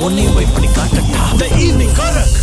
உன்னையும் போய் பண்ணி காட்டட்டா த ஈவினிங் கரக்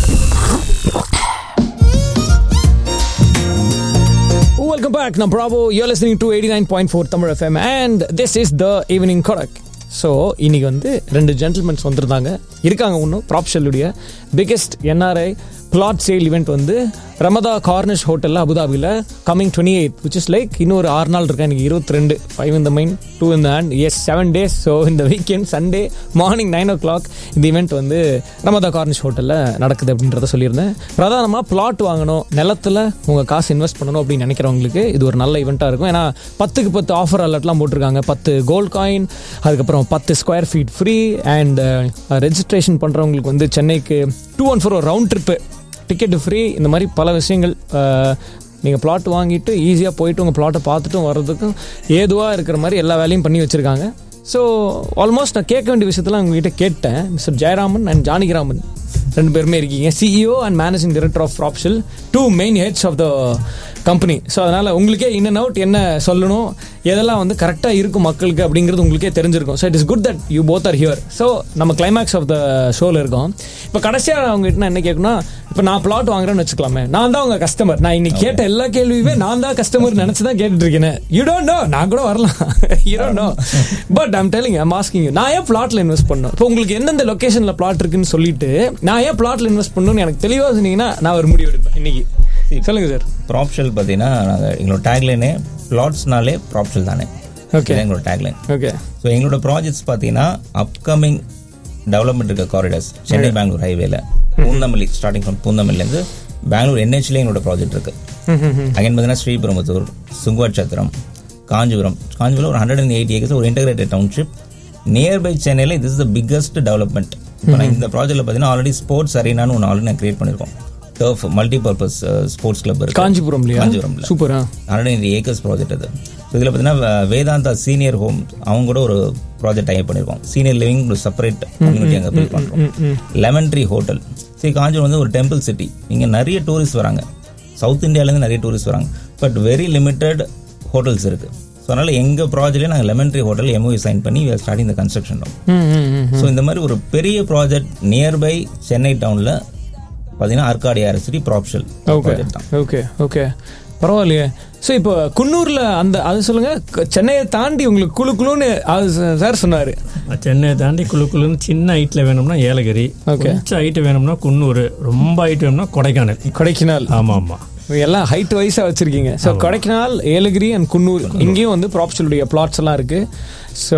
Welcome back. Now, Bravo. You're listening to 89.4 Tamil FM, and this is the evening Kodak. So இன்னைக்கு வந்து ரெண்டு ஜென்டில்மென்ஸ் வந்திருந்தாங்க இருக்காங்க இன்னும் ப்ராப்ஷலுடைய biggest NRI plot sale event வந்து ரமதா கார்னிஷ் ஹோட்டலில் அபுதாபியில் coming twenty eight which is like இன்னொரு ஆறு நாள் இருக்கா இன்னைக்கு இருபத்தி ரெண்டு ஃபைவ் இந்த மைண்ட் டூ இந்த hands seven days so இந்த weekend Sunday morning nine o'clock இந்த இவெண்ட் வந்து ரமதா கார்னிஷ் ஹோட்டலில் நடக்குது அப்படின்றத சொல்லியிருந்தேன் பிரதானமாக பிளாட் வாங்கணும் நிலத்தில் உங்கள் காசு இன்வெஸ்ட் பண்ணணும் அப்படின்னு நினைக்கிறவங்களுக்கு இது ஒரு நல்ல இவெண்ட்டாக இருக்கும் ஏன்னா பத்துக்கு பத்து ஆஃபர் அலர்ட்லாம் போட்டிருக்காங்க பத்து கோல்ட் காயின் அதுக்கப்புறம் பத்து square feet free and registration பண்ணுறவங்களுக்கு வந்து சென்னைக்கு டூ ஒன் ஃபோர் ஒரு ரவுண்ட் ட்ரிப்பு டிக்கெட்டு ஃப்ரீ இந்த மாதிரி பல விஷயங்கள் நீங்கள் பிளாட் வாங்கிட்டு ஈஸியாக போயிட்டு உங்கள் பிளாட்டை பார்த்துட்டும் வர்றதுக்கும் ஏதுவாக இருக்கிற மாதிரி எல்லா வேலையும் பண்ணி வச்சுருக்காங்க ஸோ ஆல்மோஸ்ட் நான் கேட்க வேண்டிய விஷயத்தெல்லாம் உங்ககிட்ட கேட்டேன் மிஸ்டர் ஜெயராமன் அண்ட் ஜானகிராமன் ரெண்டு பேருமே இருக்கீங்க CEO and managing director of Propshell two main heads of the company so அதனால் உங்களுக்கே இன் அண்ட் அவுட் என்ன சொல்லணும் எதெல்லாம் வந்து கரெக்டாக இருக்கும் மக்களுக்கு அப்படிங்கிறது உங்களுக்கே தெரிஞ்சிருக்கும் so it is good that you both are here so நம்ம கிளைமேக்ஸ் ஆஃப் த ஷோவில் இருக்கோம் இப்போ கடைசியாக அவங்ககிட்ட நான் என்ன கேட்கணும்னா இப்போ நான் பிளாட் வாங்குறேன்னு வச்சுக்கலாமே நான் தான் உங்க கஸ்டமர் நான் இன்னைக்கு கேட்ட எல்லா கேள்வியுமே நான் தான் கஸ்டமர் நினச்சி தான் கேட்டுட்டு இருக்கேன் யூ டோன்ட் நோ நான் கூட வரலாம் you don't know but I'm telling I'm asking நான் ஏன் பிளாட்ல இன்வெஸ்ட் பண்ணணும் இப்போ உங்களுக்கு எந்தெந்த லொகேஷனில் பிளாட் இருக்குன்னு சொல்லிட்டு நான் ஏன் பிளாட்ல இன்வெஸ்ட் பண்ணணும்னு எனக்கு தெளிவாக சொன்னீங்கன்னா நான் ஒரு முடிவு எடுப்பேன் இன்னைக்கு சொல்லுங்க சார் ப்ராப்ஷல் பார்த்தீங்கன்னா நாங்கள் எங்களோட டேக்லைனே பிளாட்ஸ்னாலே ப்ராப்ஷல் தானே Okay. இதுதான் எங்களோட டேக்லைன் ஓகே ஸோ எங்களோட ப்ராஜெக்ட்ஸ் பார்த்தீங்கன்னா அப்கமிங் டெவலப்மெண்ட் இருக்க காரிடர்ஸ் சென்னை பெங்களூர் ஹைவேல பூந்தமல்லி ஸ்டார்டிங் ஃப்ரம் பூந்தமல்லிலேருந்து பெங்களூர் என்ஹெச்லேயே எங்களோட ப்ராஜெக்ட் இருக்கு அகைன் பார்த்தீங்கன்னா ஸ்ரீபெரும்புத்தூர் சுங்குவாட் சத்திரம் காஞ்சிபுரம் காஞ்சிபுரம் ஒரு ஹண்ட்ரட் அண்ட் எயிட்டி ஏக்கர்ஸ் ஒரு இன்டகிரேட்டட் டவுன்ஷிப் நியர்பை சென்னையில் this is the biggest development இப்போ நான் இந்த ப்ராஜெக்ட்டில் பார்த்தீங்கன்னா ஆல்ரெடி ஸ்போர்ட்ஸ் அரீனான்னு ஒன்று ஆல்ரெடி நான் கிரியேட் பண்ணியிருக்கோம் டர்ஃப் மல்டிபர்பஸ் ஸ்போர்ட்ஸ் கிளப் இருக்கு காஞ்சிபுரம்லையா காஞ்சிபுரம்ல சூப்பரா ஹண்ட்ரட் ஏக்கர்ஸ் ப்ராஜெக்ட் அது இதில் பார்த்தீங்கன்னா வே- வேதாந்தா சீனியர் ஹோம் அவங்க கூட ஒரு ப்ராஜெக்ட் டைப் பண்ணியிருக்கோம் சீனியர் லிவிங் ஒரு செப்பரேட் கம்யூனிட்டி அங்கே பில்ட் பண்ணுறோம் லெமன் ட்ரீ ஹோட்டல் சரி காஞ்சிபுரம் வந்து ஒரு டெம்பிள் சிட்டி இங்கே நிறைய டூரிஸ்ட் வராங்க சவுத் இந்தியாவிலேருந்து நிறைய டூரிஸ்ட் வராங்க பட் வெரி லிமிட்டட் ஹோட்டல்ஸ் இருக்குது ஸோ அதனால் எங்கள் ப்ராஜெக்ட்லேயே நாங்கள் Lemon Tree Hotel MO sign பண்ணி starting the construction hmm hmm ம் ஸோ இந்த மாதிரி ஒரு பெரிய ப்ராஜெக்ட் நியர்பை சென்னை டவுனில் பார்த்தீங்கன்னா ஆர்காடி ஆர்எஸ்டி ப்ராப்ஷல் ஓகே ப்ராஜெக்ட் தான் ஓகே ஓகே பரவாயில்லையே ஸோ இப்போ குன்னூர்ல அந்த அது சொல்லுங்க க- சென்னையை தாண்டி உங்களுக்கு குழு குழுன்னு அது சார் சொன்னாரு சென்னையை தாண்டி குழு குழுன்னு சின்ன ஹைட்ல வேணும்னா ஏலகிரி Okay. கொஞ்சம் ஹைட் வேணும்னா குன்னூர் ரொம்ப ஹைட் வேணும்னா கொடைக்கானல் கொடைக்கானல் ஆமா ஆமா எல்லாம் ஹைட் வைஸா வச்சிருக்கீங்க ஸோ கொடைக்கானல் ஏலகிரி அண்ட் குன்னூர் இங்கேயும் வந்து ப்ராப்ஷலுடைய பிளாட்ஸ் எல்லாம் இருக்கு so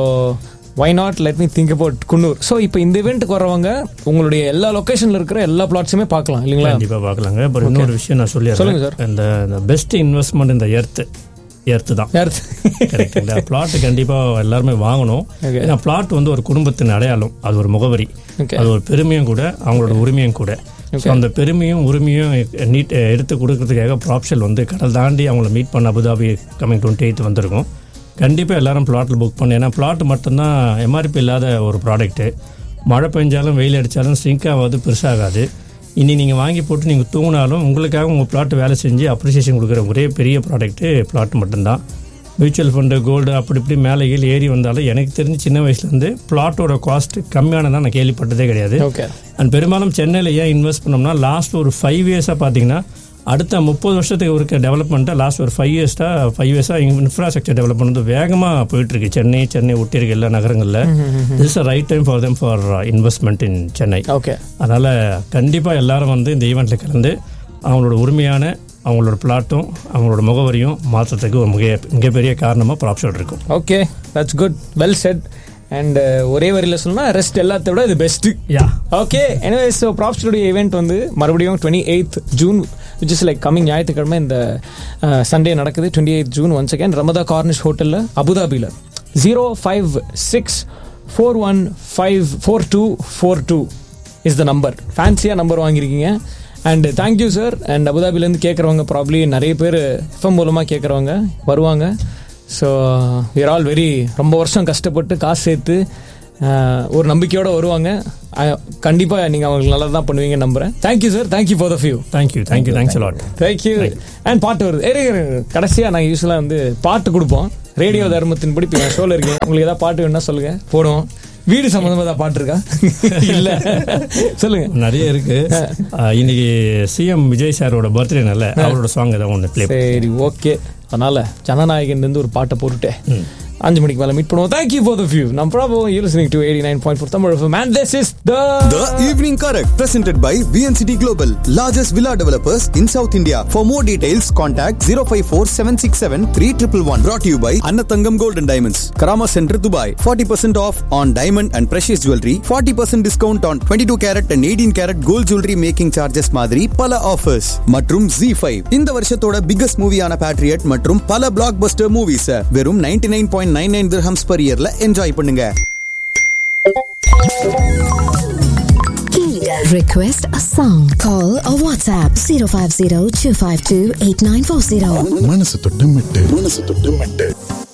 why not let me think about Coonoor so இப்போ இந்த இவெண்ட்டுக்கு வரவங்க உங்களுடைய எல்லா லொகேஷன்ல இருக்கிற எல்லா பிளாட்ஸுமே பார்க்கலாம் இல்லைங்களா கண்டிப்பா பார்க்கலாங்க அப்புறம் இன்னொரு விஷயம் நான் சொல்லுங்க சொல்லிடுறேன் சார். இந்த பெஸ்ட் இன்வெஸ்ட்மெண்ட் இந்த எர்த் எர்த்து தான் யார் கரெக்டுங்களா பிளாட் கண்டிப்பா எல்லாருமே வாங்கணும் Okay. ஏன்னா பிளாட் வந்து ஒரு குடும்பத்தின் அடையாளம் அது ஒரு முகவரி Okay. அது ஒரு பெருமையும் கூட அவங்களோட உரிமையும் கூட ஸோ அந்த பெருமையும் உரிமையும் நீட் எடுத்து கொடுக்கறதுக்காக ப்ராப்ஷல் வந்து கடல் தாண்டி அவங்கள மீட் பண்ண அபுதாபி கமிங் டுவெண்ட்டி எயித் வந்திருக்கும் கண்டிப்பாக எல்லாரும் பிளாட்டில் புக் பண்ணி ஏன்னா பிளாட் மட்டும்தான் எம்ஆர்பி இல்லாத ஒரு ப்ராடக்ட்டு மழை பெஞ்சாலும் வெயில் அடித்தாலும் ஸ்ட்ரிங்க் ஆகாது பெருசாகாது இனி நீங்கள் வாங்கி போட்டு நீங்கள் தூங்கினாலும் உங்களுக்காக உங்கள் பிளாட் வேலை செஞ்சு அப்ரிசியேஷன் கொடுக்குற ஒரே பெரிய ப்ராடக்ட்டு பிளாட் மட்டும்தான் மியூச்சுவல் ஃபண்டு கோல்டு அப்படி இப்படி மேலே கீழே ஏறி வந்தாலும் எனக்கு தெரிஞ்சு சின்ன வயசுலேருந்து பிளாட்டோட காஸ்ட் கம்மியானதான் நான் கேள்விப்பட்டதே கிடையாது ஓகே அண்ட் பெரும்பாலும் சென்னையில் ஏன் இன்வெஸ்ட் பண்ணோம்னா லாஸ்ட் ஒரு ஃபைவ் இயர்ஸாக பார்த்தீங்கன்னா அடுத்த முப்பது வருஷத்துக்கு இருக்க டெவலப்மெண்ட்டை லாஸ்ட் ஒரு ஃபைவ் இயர்ஸாக ஃபைவ் இயர்ஸாக இன்ஃப்ராஸ்ட்ரக்சர் டெவலப்மெண்ட் வந்து வேகமாக போயிட்டுருக்கு சென்னை சென்னை ஒட்டி இருக்க எல்லா நகரங்களில் this a right time for them for investment in Chennai okay அதனால் கண்டிப்பாக எல்லாரும் வந்து இந்த ஈவெண்ட்டில் கலந்து அவங்களோட உரிமையான அவங்களோட பிளாட்டும் அவங்களோட முகவரியும் மாற்றத்துக்கு ஒரு மிக மிகப்பெரிய காரணமாக ப்ராப்ஷன் இருக்கும் okay that's good well said and ஒரே வரியில் சொன்னா ரெஸ்ட் எல்லாத்த விட இது best yeah okay anyway so ப்ராப்ஸ்டுடைய ஈவெண்ட் வந்து மறுபடியும் twenty eighth June which is like coming ஞாயிற்றுக்கிழமை இந்த சண்டே நடக்குது twenty eighth June once again Ramada Corniche ஹோட்டலில் அபுதாபியில் zero five six four one five four two four two is the number ஃபேன்சியாக நம்பர் வாங்கியிருக்கீங்க அண்ட் தேங்க்யூ சார் அண்ட் அபுதாபிலேருந்து கேட்குறவங்க ப்ராப்ளி நிறைய பேர் எஃப்எம் மூலமாக கேட்குறவங்க வருவாங்க ஸோ விர் ஆல் வெரி ரொம்ப வருஷம் கஷ்டப்பட்டு காசு சேர்த்து அஹ், ஒரு நம்பிக்கையோட வருவாங்க அஹ், கண்டிப்பா நீங்க அவங்களுக்கு நல்லது தான் பண்ணுவீங்க நம்புறேன் thank you sir thank you for the few thank you thank you thanks lot thank you and பாட்டு வருது ஏறு, ஏறு, ஏறு. கடைசியா நாங்கள் யூஸ்வலாக வந்து பாட்டு கொடுப்போம் ரேடியோ தர்மத்தின்படி இப்போ ஷோல இருக்கேன் உங்களுக்கு ஏதாவது பாட்டு வேணும்னா சொல்லுங்க போடுவோம் வீடு சம்பந்தமா தான் பாட்டு இருக்கா இல்ல சொல்லுங்க நிறைய இருக்கு ஆஹ் இன்னைக்கு சிஎம் விஜய் சாரோட பர்த்டேனால அவரோட சாங் ஏதாவது ஒன்று ப்ளே சரி ஓகே அதனால ஜனநாயகன் இருந்து ஒரு பாட்டை போட்டுட்டு அஞ்சு மணிக்கு மேல மீட் பண்ணுவோம் தேங்க்யூ ஃபார் த வியூ நம்ம ப்ராபோ you listening to 89.4 Tamil FM and this is the The Evening Correct, presented by VNCT Global, largest villa developers in South India. For more details, contact 054 767 3111. Brought to you by Annatangam Gold and Diamonds, Karama Center, Dubai. 40% off on diamond and precious jewelry, 40% discount on 22 carat and 18 carat gold jewelry making charges மாதிரி பல offers மற்றும் Z5 இந்த வருஷத்தோட biggest மூவியான Patriot மற்றும் பல black Bastar movies வெறும் 99.99 nine point nine nine dirhams per இயர்ல enjoy பண்ணுங்க Request a song. Call or WhatsApp 050 252 8940. மனசு தொட்டு மெட்டு மனசு தொட்டு மெட்டு